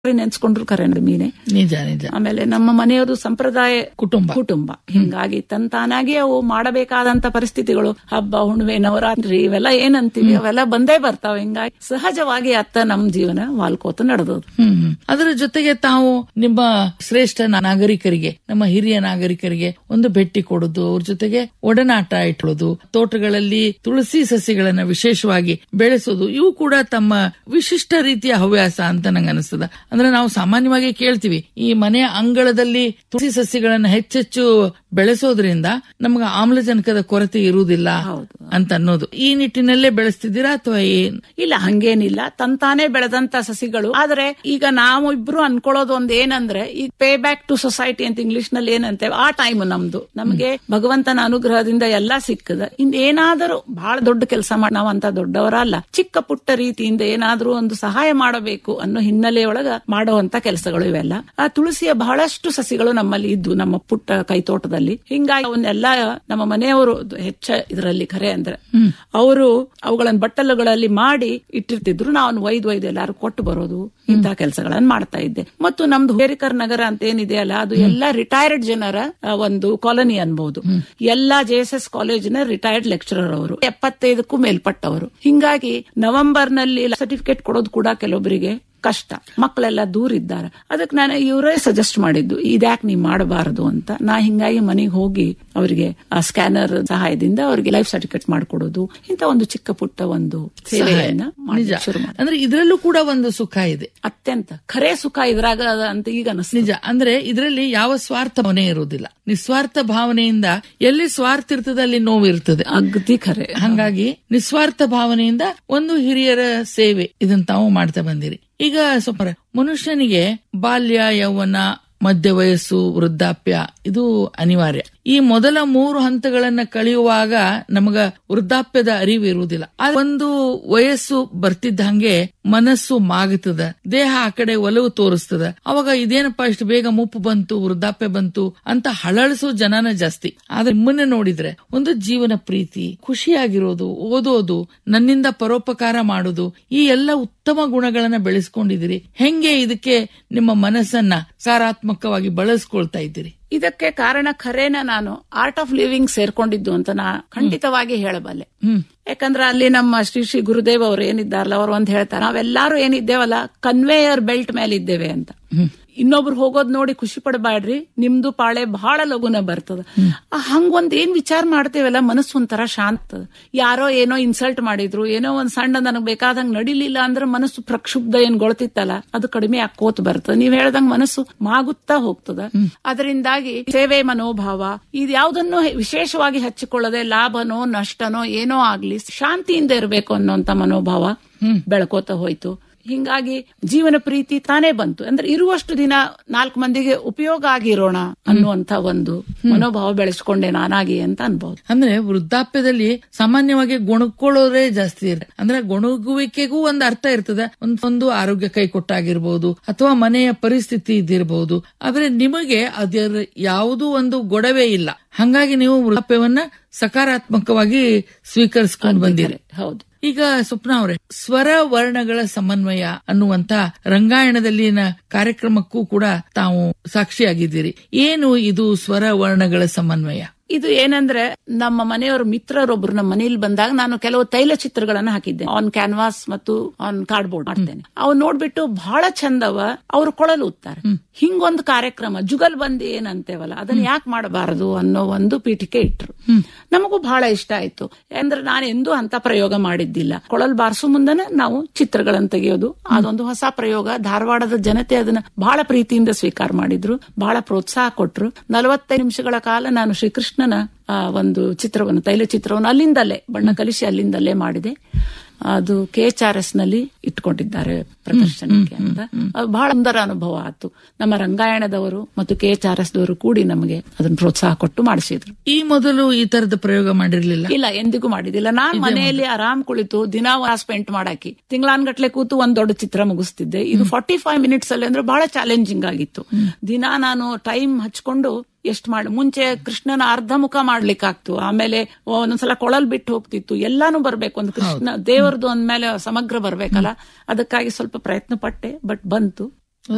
ನೆನ್ಸ್ಕೊಂಡ್ರು ಕರೆ ಮೀನೆ ನಿಜ ನಿಜ ಆಮೇಲೆ ನಮ್ಮ ಮನೆಯವರು ಸಂಪ್ರದಾಯ ಕುಟುಂಬ ಕುಟುಂಬ ಹಿಂಗಾಗಿ ತಂತಾನಾಗಿ ಅವು ಮಾಡಬೇಕಾದಂತ ಪರಿಸ್ಥಿತಿಗಳು ಹಬ್ಬ ಹುಣ್ಣಿಮೆ ನವರಾತ್ರಿ ಇವೆಲ್ಲ ಏನಂತೀವಿ ಅವೆಲ್ಲ ಬಂದೇ ಬರ್ತಾವ ಹಿಂಗಾಗಿ ಸಹಜವಾಗಿ ಅತ್ತ ನಮ್ ಜೀವನ ವಾಲ್ಕೋತ ನಡೆದದು ಹ್ಮ್ ಹ್ಮ್. ಅದರ ಜೊತೆಗೆ ತಾವು ನಿಮ್ಮ ಶ್ರೇಷ್ಠ ನಾಗರಿಕರಿಗೆ ನಮ್ಮ ಹಿರಿಯ ನಾಗರಿಕರಿಗೆ ಒಂದು ಭೇಟಿ ಕೊಡೋದು ಅವ್ರ ಜೊತೆಗೆ ಒಡನಾಟ ಇಟ್ಕೊಳ್ಳೋದು ತೋಟಗಳಲ್ಲಿ ತುಳಸಿ ಸಸ್ಯಗಳನ್ನ ವಿಶೇಷವಾಗಿ ಬೆಳೆಸೋದು ಇವು ಕೂಡ ತಮ್ಮ ವಿಶಿಷ್ಟ ರೀತಿಯ ಹವ್ಯಾಸ ಅಂತ ನಂಗೆ ಅನಿಸ್ತದ ಅಂದ್ರೆ ನಾವು ಸಾಮಾನ್ಯವಾಗಿ ಕೇಳ್ತೀವಿ ಈ ಮನೆಯ ಅಂಗಳದಲ್ಲಿ ತುಳಸಿ ಸಸ್ಯಗಳನ್ನ ಹೆಚ್ಚೆಚ್ಚು ಬೆಳೆಸೋದ್ರಿಂದ ನಮ್ಗೆ ಆಮ್ಲಜನಕದ ಕೊರತೆ ಇರುವುದಿಲ್ಲ ಹೌದು. ಅಂತ ಅನ್ನೋದು ಈ ನಿಟ್ಟಿನಲ್ಲೇ ಬೆಳೆಸ್ತಿದ್ದೀರಾ ಅಥವಾ ಏನ್ ಇಲ್ಲ ಹಂಗೇನಿಲ್ಲ ತಂತಾನೆ ಬೆಳೆದಂತ ಸಸಿಗಳು ಆದ್ರೆ ಈಗ ನಾವು ಇಬ್ರು ಅನ್ಕೊಳ್ಳೋದು ಒಂದ್ ಏನಂದ್ರೆ ಈಗ ಪೇ ಬ್ಯಾಕ್ ಟು ಸೊಸೈಟಿ ಅಂತ ಇಂಗ್ಲಿಷ್ ನಲ್ಲಿ ಏನಂತೇವೆ ಆ ಟೈಮ್ ನಮ್ದು ನಮ್ಗೆ ಭಗವಂತನ ಅನುಗ್ರಹದಿಂದ ಎಲ್ಲಾ ಸಿಕ್ಕದ ಇನ್ ಏನಾದರೂ ಬಹಳ ದೊಡ್ಡ ಕೆಲಸ ಮಾಡಿ ನಾವಂತ ದೊಡ್ಡವರಲ್ಲ ಚಿಕ್ಕ ಪುಟ್ಟ ರೀತಿಯಿಂದ ಏನಾದ್ರೂ ಒಂದು ಸಹಾಯ ಮಾಡಬೇಕು ಅನ್ನೋ ಹಿನ್ನೆಲೆಯೊಳಗ ಮಾಡುವಂತ ಕೆಲಸಗಳು ಇವೆಲ್ಲ ಆ ತುಳಸಿಯ ಬಹಳಷ್ಟು ಸಸಿಗಳು ನಮ್ಮಲ್ಲಿ ಇದ್ದು ನಮ್ಮ ಪುಟ್ಟ ಕೈತೋಟದಲ್ಲಿ ಹಿಂಗಾಗಿ ಅವನ್ನೆಲ್ಲ ನಮ್ಮ ಮನೆಯವರು ಹೆಚ್ಚ ಇದರಲ್ಲಿ ಖರೆ ಅಂದ್ರೆ ಅವರು ಅವುಗಳನ್ನ ಬಟ್ಟಲುಗಳಲ್ಲಿ ಮಾಡಿ ಇಟ್ಟಿರ್ತಿದ್ರು ನಾವು ಒಯ್ದು ಒಯ್ದು ಎಲ್ಲಾರು ಕೊಟ್ಟು ಬರೋದು ಇಂತಹ ಕೆಲಸಗಳನ್ನ ಮಾಡ್ತಾ ಇದ್ದೆ ಮತ್ತು ನಮ್ದು ಹೇರಿಕರ್ ನಗರ ಅಂತ ಏನಿದೆಯಲ್ಲ ಅದು ಎಲ್ಲ ರಿಟೈರ್ಡ್ ಜನರ ಆ, ಒಂದು ಕಾಲನಿ ಅನ್ಬಹುದು ಎಲ್ಲಾ ಜೆ ಎಸ್ ಎಸ್ ಕಾಲೇಜಿನ ರಿಟೈರ್ಡ್ ಲೆಕ್ಚರರ್ ಅವರು ಎಪ್ಪತ್ತೈದಕ್ಕೂ ಮೇಲ್ಪಟ್ಟವರು ಹಿಂಗಾಗಿ ನವೆಂಬರ್ ನಲ್ಲಿ ಸರ್ಟಿಫಿಕೇಟ್ ಕೊಡೋದು ಕೂಡ ಕೆಲವೊಬ್ಬರಿಗೆ ಕಷ್ಟ ಮಕ್ಕಳೆಲ್ಲ ದೂರ ಇದ್ದಾರೆ ಅದಕ್ಕೆ ನಾನು ಇವರೇ ಸಜೆಸ್ಟ್ ಮಾಡಿದ್ದು ಇದ್ಯಾಕ್ ನೀವ್ ಮಾಡಬಾರದು ಅಂತ ನಾ ಹಿಂಗಾಗಿ ಮನೆಗೆ ಹೋಗಿ ಅವರಿಗೆ ಆ ಸ್ಕ್ಯಾನರ್ ಸಹಾಯದಿಂದ ಅವರಿಗೆ ಲೈಫ್ ಸರ್ಟಿಫಿಕೇಟ್ ಮಾಡ್ಕೊಡೋದು ಇಂತ ಒಂದು ಚಿಕ್ಕ ಪುಟ್ಟ ಒಂದು ಸೇವೆಯನ್ನ ನಿಜ ಮಾಡ್ಲಿಕ್ಕೆ ಶುರು ಮಾಡಿ ಅಂದ್ರೆ ಇದರಲ್ಲೂ ಕೂಡ ಒಂದು ಸುಖ ಇದೆ ಅತ್ಯಂತ ಖರೆ ಸುಖ ಇದ್ರಾಗ ಅದ ಅಂತ ಈಗ ಅನಿಸ್ತು ನಿಜ ಅಂದ್ರೆ ಇದರಲ್ಲಿ ಯಾವ ಸ್ವಾರ್ಥ ಭಾವನೆ ಇರುವುದಿಲ್ಲ ನಿಸ್ವಾರ್ಥ ಭಾವನೆಯಿಂದ ಎಲ್ಲಿ ಸ್ವಾರ್ಥ ಇರ್ತದೆ ಅಲ್ಲಿ ನೋವು ಇರ್ತದೆ ಅಗದಿ ಖರೆ ಹಂಗಾಗಿ ನಿಸ್ವಾರ್ಥ ಭಾವನೆಯಿಂದ ಒಂದು ಹಿರಿಯರ ಸೇವೆ ಇದನ್ನ ತಾವು ಮಾಡ್ತಾ ಬಂದಿರಿ ಈಗ ಸ್ವಲ್ಪ ಮನುಷ್ಯನಿಗೆ ಬಾಲ್ಯ ಯೌವನ ಮಧ್ಯ ವಯಸ್ಸು ವೃದ್ಧಾಪ್ಯ ಇದು ಅನಿವಾರ್ಯ ಈ ಮೊದಲ ಮೂರು ಹಂತಗಳನ್ನ ಕಳೆಯುವಾಗ ನಮಗ ವೃದ್ಧಾಪ್ಯದ ಅರಿವು ಇರುವುದಿಲ್ಲ ಆ ಒಂದು ವಯಸ್ಸು ಬರ್ತಿದ್ದ ಹಂಗೆ ಮನಸ್ಸು ಮಾಗುತ್ತದ ದೇಹ ಆ ಕಡೆ ಒಲವು ತೋರಿಸ್ತದ ಅವಾಗ ಇದೇನಪ್ಪ ಇಷ್ಟು ಬೇಗ ಮುಪ್ಪು ಬಂತು ವೃದ್ಧಾಪ್ಯ ಬಂತು ಅಂತ ಹಳಳಿಸೋ ಜನನ ಜಾಸ್ತಿ ಆದ್ರೆ ನಿಮ್ಮನ್ನ ನೋಡಿದ್ರೆ ಒಂದು ಜೀವನ ಪ್ರೀತಿ ಖುಷಿಯಾಗಿರೋದು ಓದೋದು ನನ್ನಿಂದ ಪರೋಪಕಾರ ಮಾಡೋದು ಈ ಎಲ್ಲ ಉತ್ತಮ ಗುಣಗಳನ್ನ ಬೆಳೆಸ್ಕೊಂಡಿದ್ದೀರಿ ಹೆಂಗೆ ಇದಕ್ಕೆ ನಿಮ್ಮ ಮನಸ್ಸನ್ನ ಸಾರಾತ್ಮಕವಾಗಿ ಬಳಸ್ಕೊಳ್ತಾ ಇದ್ದೀರಿ ಇದಕ್ಕೆ ಕಾರಣ ಖರೇನ ನಾನು ಆರ್ಟ್ ಆಫ್ ಲಿವಿಂಗ್ ಸೇರ್ಕೊಂಡಿದ್ದು ಅಂತ ನಾ ಖಂಡಿತವಾಗಿ ಹೇಳಬಲ್ಲೆ ಹ್ಮ್ ಯಾಕಂದ್ರೆ ಅಲ್ಲಿ ನಮ್ಮ ಶ್ರೀ ಶ್ರೀ ಗುರುದೇವ್ ಅವರು ಏನಿದ್ದಾರಲ್ಲ ಅವ್ರು ಒಂದ್ ಹೇಳ್ತಾರೆ ನಾವೆಲ್ಲಾರು ಏನಿದ್ದೇವಲ್ಲ ಕನ್ವೇಯರ್ ಬೆಲ್ಟ್ ಮೇಲೆ ಇದ್ದೇವೆ ಅಂತ ಇನ್ನೊಬ್ರು ಹೋಗೋದ್ ನೋಡಿ ಖುಷಿ ಪಡಬೇಡ್ರಿ ನಿಮ್ದು ಪಾಳೆ ಬಹಳ ಲಗುನ ಬರ್ತದ ಆ ಹಂಗೊಂದ್ ಏನ್ ವಿಚಾರ ಮಾಡ್ತೇವಲ್ಲ ಮನಸ್ಸು ಒಂಥರ ಶಾಂತ ಯಾರೋ ಏನೋ ಇನ್ಸಲ್ಟ್ ಮಾಡಿದ್ರು ಏನೋ ಒಂದ್ ಸಣ್ಣ ನನಗ್ ಬೇಕಾದಂಗ್ ನಡಿಲಿಲ್ಲ ಅಂದ್ರೆ ಮನಸ್ಸು ಪ್ರಕ್ಷುಬ್ಧ ಏನ್ ಗೊಳ್ತಿತ್ತಲ್ಲ ಅದು ಕಡಿಮೆ ಆಕೋತ್ ಬರ್ತದ ನೀವ್ ಹೇಳ್ದಂಗ್ ಮನಸ್ಸು ಮಾಗುತ್ತಾ ಹೋಗ್ತದ ಅದರಿಂದಾಗಿ ಸೇವೆ ಮನೋಭಾವ ಇದು ಯಾವ್ದನ್ನು ವಿಶೇಷವಾಗಿ ಹಚ್ಚಿಕೊಳ್ಳದೆ ಲಾಭನೋ ನಷ್ಟನೋ ಏನೋ ಆಗ್ಲಿ ಶಾಂತಿಯಿಂದ ಇರಬೇಕು ಅನ್ನೋಂತ ಮನೋಭಾವ ಬೆಳ್ಕೋತ ಹೋಯ್ತು ಹಿಂಗಾಗಿ ಜೀವನ ಪ್ರೀತಿ ತಾನೇ ಬಂತು ಅಂದ್ರೆ ಇರುವಷ್ಟು ದಿನ ನಾಲ್ಕು ಮಂದಿಗೆ ಉಪಯೋಗ ಆಗಿರೋಣ ಅನ್ನುವಂತ ಒಂದು ಮನೋಭಾವ ಬೆಳೆಸ್ಕೊಂಡೆ ನಾನಾಗಿ ಅಂತ ಅನ್ಬಹುದು ಅಂದ್ರೆ ವೃದ್ಧಾಪ್ಯದಲ್ಲಿ ಸಾಮಾನ್ಯವಾಗಿ ಗುಣಕೊಳ್ಳೋರೇ ಜಾಸ್ತಿ ಇರುತ್ತೆ ಅಂದ್ರೆ ಗುಣಗುವಿಕೆಗೂ ಒಂದು ಅರ್ಥ ಇರ್ತದೆ ಒಂದ್ ಒಂದು ಆರೋಗ್ಯ ಕೈ ಕೊಟ್ಟಾಗಿರ್ಬೋದು ಅಥವಾ ಮನೆಯ ಪರಿಸ್ಥಿತಿ ಇದ್ದಿರಬಹುದು ಆದ್ರೆ ನಿಮಗೆ ಅದರ ಯಾವುದೂ ಒಂದು ಗೊಡವೆ ಇಲ್ಲ ಹಂಗಾಗಿ ನೀವು ವೃದ್ಧಾಪ್ಯವನ್ನ ಸಕಾರಾತ್ಮಕವಾಗಿ ಸ್ವೀಕರಿಸ್ಕೊಂಡು ಬಂದಿರಿ ಹೌದು ಈಗ ಸ್ವಪ್ನ ಅವರೇ ಸ್ವರ ವರ್ಣಗಳ ಸಮನ್ವಯ ಅನ್ನುವಂತ ರಂಗಾಯಣದಲ್ಲಿನ ಕಾರ್ಯಕ್ರಮಕ್ಕೂ ಕೂಡ ತಾವು ಸಾಕ್ಷಿಯಾಗಿದ್ದೀರಿ ಏನು ಇದು ಸ್ವರ ವರ್ಣಗಳ ಸಮನ್ವಯ ಇದು ಏನಂದ್ರೆ ನಮ್ಮ ಮನೆಯವರ ಮಿತ್ರರೊಬ್ರು ನಮ್ಮ ಮನೆಯಲ್ಲಿ ಬಂದಾಗ ನಾನು ಕೆಲವು ತೈಲ ಚಿತ್ರಗಳನ್ನ ಹಾಕಿದ್ದೆ ಆನ್ ಕ್ಯಾನ್ವಾಸ್ ಮತ್ತು ಆನ್ ಕಾರ್ಡ್ಬೋರ್ಡ್ ಮಾಡ್ತೇನೆ ಅವ್ ನೋಡ್ಬಿಟ್ಟು ಬಹಳ ಚಂದವ ಅವ್ರು ಕೊಳಲು ಉತ್ತಾರೆ ಹಿಂಗೊಂದು ಕಾರ್ಯಕ್ರಮ ಜುಗಲ್ ಬಂದಿ ಏನಂತೇವಲ್ಲ ಅದನ್ನ ಯಾಕೆ ಮಾಡಬಾರದು ಅನ್ನೋ ಒಂದು ಪೀಠಿಕೆ ಇಟ್ರು ನಮಗೂ ಬಹಳ ಇಷ್ಟ ಆಯ್ತು ಅಂದ್ರೆ ನಾನು ಎಂದೂ ಅಂತ ಪ್ರಯೋಗ ಮಾಡಿದ್ದಿಲ್ಲ ಕೊಳಲ್ ಬಾರಿಸೋ ಮುಂದನೆ ನಾವು ಚಿತ್ರಗಳನ್ನು ತೆಗೆಯೋದು ಅದೊಂದು ಹೊಸ ಪ್ರಯೋಗ ಧಾರವಾಡದ ಜನತೆ ಅದನ್ನ ಬಹಳ ಪ್ರೀತಿಯಿಂದ ಸ್ವೀಕಾರ ಮಾಡಿದ್ರು ಬಹಳ ಪ್ರೋತ್ಸಾಹ ಕೊಟ್ರು ನಲವತ್ತೈದು ನಿಮಿಷಗಳ ಕಾಲ ನಾನು ಶ್ರೀಕೃಷ್ಣನ ಆ, ಒಂದು ಚಿತ್ರವನ್ನು ತೈಲ ಚಿತ್ರವನ್ನು ಅಲ್ಲಿಂದಲೇ ಬಣ್ಣ ಕಲಿಸಿ ಅಲ್ಲಿಂದಲೇ ಮಾಡಿದೆ ಅದು ಕೆ ಎಚ್ ಆರ್ ಎಸ್ ನಲ್ಲಿ ಇಟ್ಕೊಂಡಿದ್ದಾರೆ ಪ್ರದರ್ಶನಕ್ಕೆ ಅಂತ ಅದು ಬಹಳ ಸುಂದರ ಅನುಭವ ಆಯ್ತು ನಮ್ಮ ರಂಗಾಯಣದವರು ಮತ್ತು ಕೆ ಎಚ್ ಆರ್ ಎಸ್ ದವರು ಕೂಡಿ ನಮಗೆ ಅದನ್ನು ಪ್ರೋತ್ಸಾಹ ಕೊಟ್ಟು ಮಾಡಿಸಿದ್ರು ಈ ಮೊದಲು ಈ ತರದ ಪ್ರಯೋಗ ಮಾಡಿರ್ಲಿಲ್ಲ ಇಲ್ಲ ಎಂದಿಗೂ ಮಾಡಿದಿಲ್ಲ ನಾನ್ ಮನೆಯಲ್ಲಿ ಆರಾಮ್ ಕುಳಿತು ದಿನ ಸ್ಪೆಂಟ್ ಮಾಡಾಕಿ ತಿಂಗಳಾನ್ಗಟ್ಲೆ ಕೂತು ಒಂದ್ ದೊಡ್ಡ ಚಿತ್ರ ಮುಗಿಸ್ತಿದ್ದೆ ಇದು ಫಾರ್ಟಿ ಫೈವ್ ಮಿನಿಟ್ಸ್ ಅಲ್ಲಿ ಅಂದ್ರೆ ಬಹಳ ಚಾಲೆಂಜಿಂಗ್ ಆಗಿತ್ತು ದಿನ ನಾನು ಟೈಮ್ ಹಚ್ಕೊಂಡು ಎಷ್ಟ್ ಮಾಡಿ ಮುಂಚೆ ಕೃಷ್ಣನ ಅರ್ಧ ಮುಖ ಮಾಡ್ಲಿಕ್ಕಾಗ್ತು ಆಮೇಲೆ ಒಂದೊಂದ್ಸಲ ಕೊಳಲ್ ಬಿಟ್ಟು ಹೋಗ್ತಿತ್ತು ಎಲ್ಲಾನು ಬರ್ಬೇಕು ಒಂದು ಕೃಷ್ಣ ದೇವರದು ಅಂದ್ಮೇಲೆ ಸಮಗ್ರ ಬರ್ಬೇಕಲ್ಲ ಅದಕ್ಕಾಗಿ ಸ್ವಲ್ಪ ಪ್ರಯತ್ನ ಪಟ್ಟೆ ಬಟ್ ಬಂತು